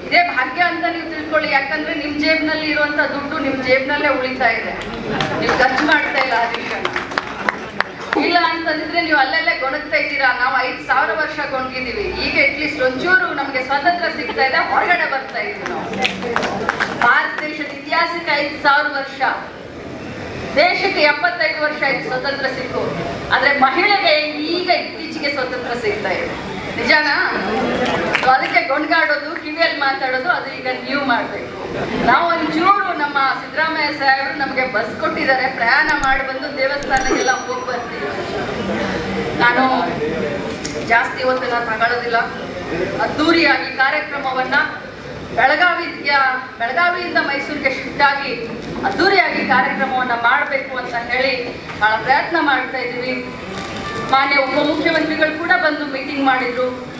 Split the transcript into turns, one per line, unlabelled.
ಇದೇ ಭಾಗ್ಯ ಅಂತ ನೀವು ತಿಳ್ಕೊಳ್ಳಿ ಯಾಕಂದ್ರೆ ನಿಮ್ ಜೇಬ್ನಲ್ಲಿ ಇರುವಂತ ದುಡ್ಡು ನಿಮ್ ಜೇಬ್ನಲ್ಲೇ ಉಳಿತಾ ಇದೆ ನೀವು ಖರ್ಚು ಮಾಡ್ತಾ ಇಲ್ಲ ಹರೀಶಣ್ಣ ಇಲ್ಲ ಅಂತಂದ್ರೆ ನೀವು ಅಲ್ಲೆಲ್ಲೇ ಗೊಣಗ್ತಾ ಇದ್ದೀರಾ ನಾವು ಐದ್ ಸಾವಿರ ವರ್ಷ ಗೊಣಗಿದೀವಿ ಈಗ ಅಟ್ಲೀಸ್ಟ್ ಒಂಚೂರು ನಮ್ಗೆ ಸ್ವಾತಂತ್ರ್ಯ ಸಿಗ್ತಾ ಇದೆ ಹೊರಗಡೆ ಬರ್ತಾ ಇದೀವಿ ನಾವು ಭಾರತ ದೇಶದ ಇತಿಹಾಸಕ್ಕೆ ಐದ್ ಸಾವಿರ ವರ್ಷ ದೇಶಕ್ಕೆ ಎಪ್ಪತ್ತೈದು ವರ್ಷ ಆಯ್ತು ಸ್ವತಂತ್ರ ಸಿಕ್ಕು ಆದ್ರೆ ಮಹಿಳೆಗೆ ಈಗ ಇತ್ತೀಚೆಗೆ ಸ್ವತಂತ್ರ ಸಿಗ್ತಾ ಇದೆ ನಿಜಾನಾ So ಅದಕ್ಕೆ ಗೊಣಗಾಡೋದು ಕಿವಿಯಲ್ಲಿ ಮಾತಾಡೋದು ಅದು ಈಗ ನೀವು ಮಾಡ್ಬೇಕು ನಾವು ಒಂಚೂರು ನಮ್ಮ ಸಿದ್ದರಾಮಯ್ಯ ಸಾಹೇಬರು ನಮಗೆ ಬಸ್ ಕೊಟ್ಟಿದ್ದಾರೆ ಪ್ರಯಾಣ ಮಾಡಿ ಬಂದು ದೇವಸ್ಥಾನಕ್ಕೆಲ್ಲ ಹೋಗಿ ಬರ್ತೀವಿ ನಾನು ಜಾಸ್ತಿ ಹೊತ್ತನ್ನ ತಗೊಳ್ಳೋದಿಲ್ಲ ಅದ್ದೂರಿಯಾಗಿ ಕಾರ್ಯಕ್ರಮವನ್ನ ಬೆಳಗಾವಿಯ ಬೆಳಗಾವಿಯಿಂದ ಮೈಸೂರಿಗೆ ಶಿಫ್ಟ್ ಆಗಿ ಅದ್ದೂರಿಯಾಗಿ ಕಾರ್ಯಕ್ರಮವನ್ನ ಮಾಡಬೇಕು ಅಂತ ಹೇಳಿ ಬಹಳ ಪ್ರಯತ್ನ ಮಾಡ್ತಾ ಇದ್ದೀವಿ ಮಾನ್ಯ ಉಪಮುಖ್ಯಮಂತ್ರಿಗಳು ಕೂಡ ಬಂದು ಮೀಟಿಂಗ್ ಮಾಡಿದ್ರು